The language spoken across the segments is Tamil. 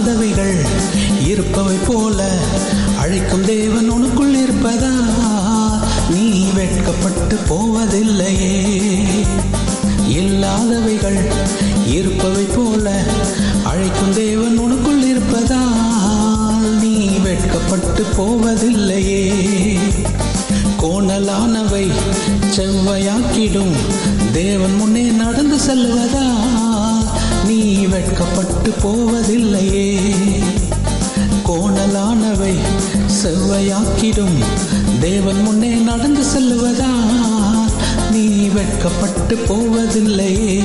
இல்லாதவைகள் இருப்பவை போல அழைக்கும் தேவன் உனக்குள் இருப்பதா நீ வெட்கப்பட்டு போவதில்லையே இல்லாதவைகள் இருப்பவை போல அழைக்கும் தேவன் உனக்குள் இருப்பதா நீ வெட்கப்பட்டு போவதில்லையே கோணலானவை செவ்வையாக்கிடும் தேவன் முன்னே நடந்து செல்வதா நீ வெட்கப்பட்டு போவதில்லையே கோணலானவை செவ்வையாக்கிடும் தேவன் முன்னே நடந்து செல்வதா நீ வெட்கப்பட்டு போவதில்லையே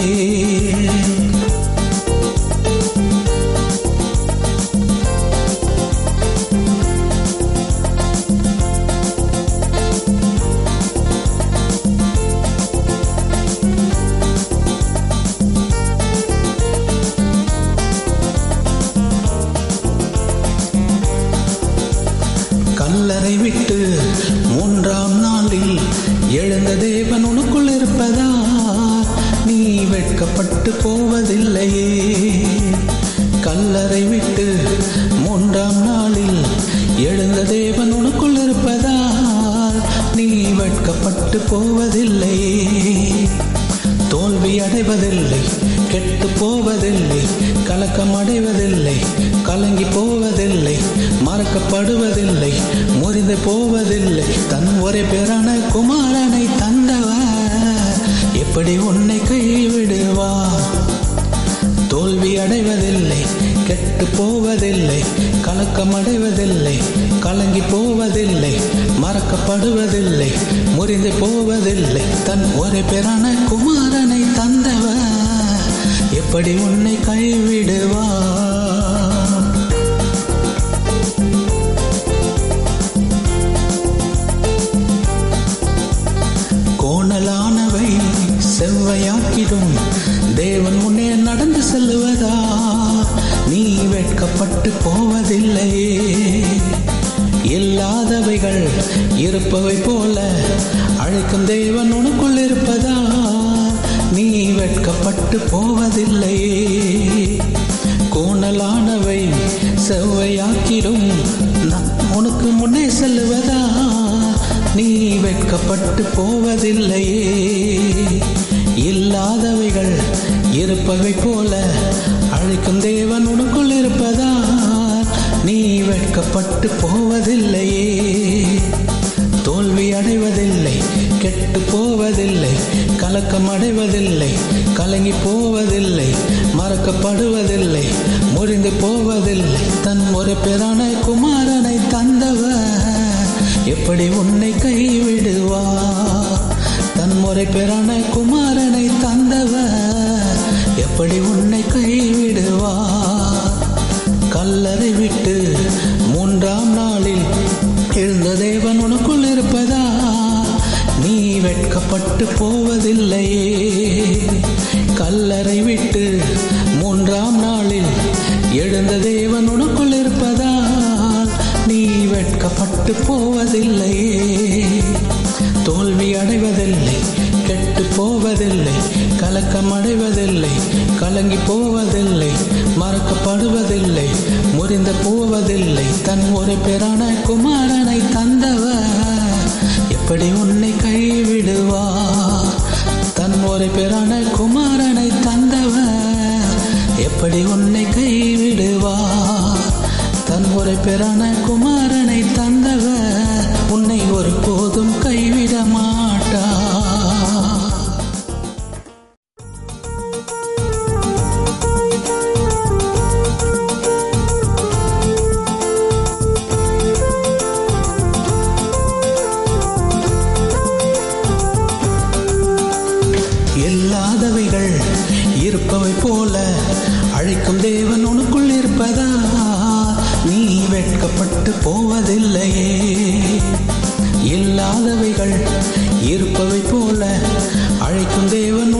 கல்லறை விட்டு மூன்றாம் நாளில் எழுந்த தேவன் உனக்குள் இருப்பதா நீ வெட்கப்பட்டு போவதில்லையே கல்லறை விட்டு மூன்றாம் நாளில் எழுந்த தேவன் உனக்குள் இருப்பதா நீ வெட்கப்பட்டு போவதில்லையே தோல்வி அடைவதில்லை கெட்டு போவதில்லை கலக்கம் அடைவதில்லை கலங்கி போவதில்லை மறக்கப்படுவதில்லை முறிந்து போவதில்லை தன் ஒரே பேரான குமாரனை தந்தவர் எப்படி உன்னை கைவிடுவா தோல்வி அடைவதில்லை கெட்டு போவதில்லை கலக்கம் அடைவதில்லை கலங்கி போவதில்லை மறக்கப்படுவதில்லை முறிந்து போவதில்லை தன் ஒரே பேரான குமாரனை தந்தவர் எப்படி உன்னை கைவிடுவா கோணலானவை செவ்வையாக்கிடும் தேவன் முன்னே நடந்து செல்லுவதா நீ வெட்கப்பட்டு போவதில்லையே இல்லாதவைகள் இருப்பவை போல அழைக்கும் தேவன் உனக்குள் இருப்பதா நீ வெட்கப்பட்டு போவதில்லையே கோணலானவை செவ்வையாக்கிடும் நான் உனக்கு முன்னே செல்லுவதா நீ வெட்கப்பட்டு போவதில்லையே இல்லாதவைகள் இருப்பவை போல அழைக்கும் தேவன் உனக்குள் இருப்பதா நீ வெட்கப்பட்டு போவதில்லையே தோல்வி அடைவதில்லை கெட்டு போவதில்லை கலக்கம் அடைவதில்லை கலங்கி போவதில்லை மறக்கப்படுவதில்லை முறிந்து போவதில்லை தன் ஒரு பிறான குமாரனை தந்தவர் எப்படி உன்னை கைவிடுவா தன் முறை பெறான குமாரனை தந்தவர் எப்படி உன்னை கைவிடுவா கல்லறை விட்டு மூன்றாம் நாளில் எழுந்த தேவன் உனக்குள் இருப்பதா நீ வெட்கப்பட்டு போவதில்லையே கல்லறை விட்டு மூன்றாம் நாளில் எழுந்த தேவன் உனக்குள் இருப்பதால் நீ வெட்கப்பட்டு போவதில்லையே தோல்வி அடைவதில்லை கெட்டு போவதில்லை கலக்கம் அடைவதில்லை கலங்கி போவதில்லை மறக்கப்படுவதில்லை முறிந்து போவதில்லை தன் ஒரு பெறான குமாரனை தந்தவர் எப்படி உன்னை கைவிடுவா தன் ஒரு பெறான குமாரனை தந்தவர் எப்படி உன்னை கைவிடுவா தன் ஒரு பெறான குமாரனை தந்தவர் உன்னை ஒரு போதும் கைவிட மாட்டா இல்லாதவைகள் இருப்பவை போல அழைக்கும் தேவன் உனக்குள் இருப்பதா நீ வெட்கப்பட்டு போவதில்லையே இல்லாதவைகள் இருப்பவை போல அழைக்கும் தேவன்